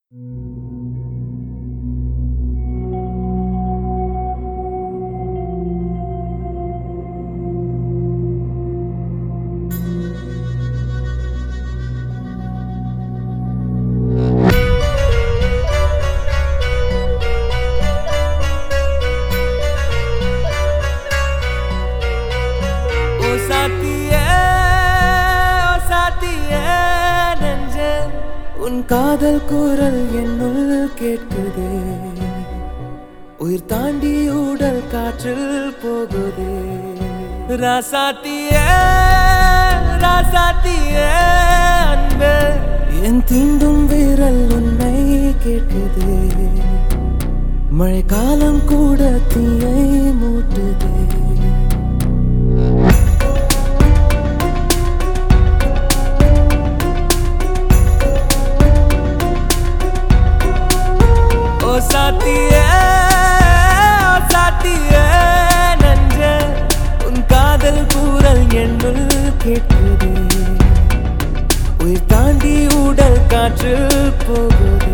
ஓ சாத்தியே ஓ சாத்தியே நெஞ்சே உன் காதல் குரல் என்னுள் கேட்குதே உயிர் தாண்டி ஊடல் காற்றில் போகுதே ராசாத்தியே ராசாத்தியே அன்பே என் தீண்டும் வீரல் உன்னை கேட்குதே மழைக்காலம் கூட தீயை மூட்டுதே ஓ சாத்தியே ஓ சாத்தியே நன்றே உன் காதல் கூறல் என்னுள் கேட்குதே உயிர் தாண்டி உடல் காற்று போகுதே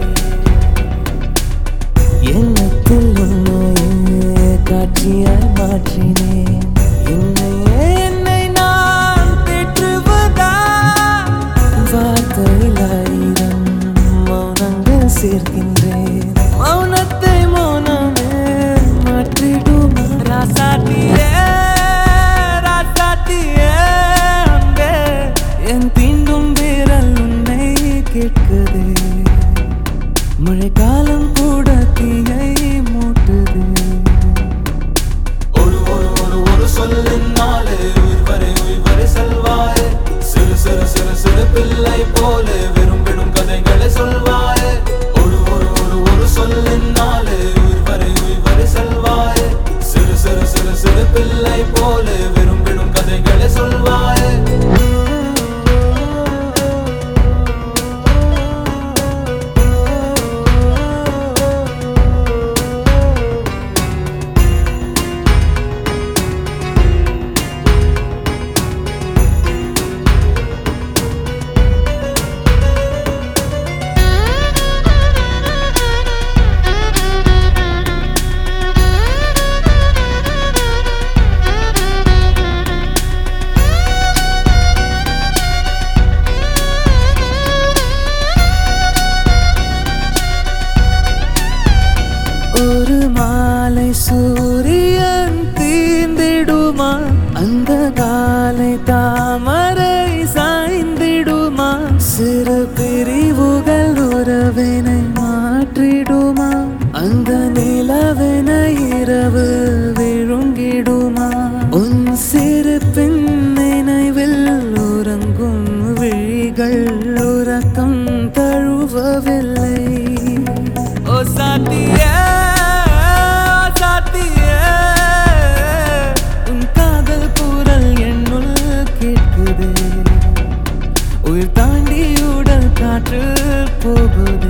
எண்ணத்தில் உன்னையே காட்சியாய் மாற்றினேன் என்னையே என்னை நான் தேற்றுவதா வார்த்தையில் ஆயிரம் மௌனங்கள் சேர்க்கின்றேன் மௌனத்தை மௌனமே மாற்றிடும் ராசாத்தியே ராசாத்தியே அன்பே என் தீண்டும் வீரல் உன்னை கேட்குதே மழைக்காலம் கூட தீயை மூட்டுது ஒரு ஒரு ஒரு ஒரு சொல்லினாலே உயிர் வரை உயிர் வரை செல்வாயே சிறு சிறு சிறு சிறு பிள்ளை போல விரும்பிடும் கதைகளை சொல்வாயே ஒரு ஒரு ஒரு ஒரு சொல்லினாலே உயிர் வரை உயிர் வரை செல்வாயே சிறு சிறு சிறு சிறு பிள்ளை போல விரும்பிடும் கதைகளை சொல்வாயே ஒரு மாலை சூரியன் தீர்ந்திடுமா அந்த காலை தாமரை சாய்ந்திடுமா சிறு பிரிவுகள் உறவினை மாற்றிடுமா அந்த நிலவினை இரவு விழுங்கிடுமா உன் சிறு பின் நினைவில் உறங்கும் விழிகள் உறக்கம் தழுவவில்லை ஓ சாத்தியே ஓ சாத்தியே உன் காதல் கூறல் என்னுள் கேட்குதே உயிர் தாண்டி உடல் காற்று போகுதே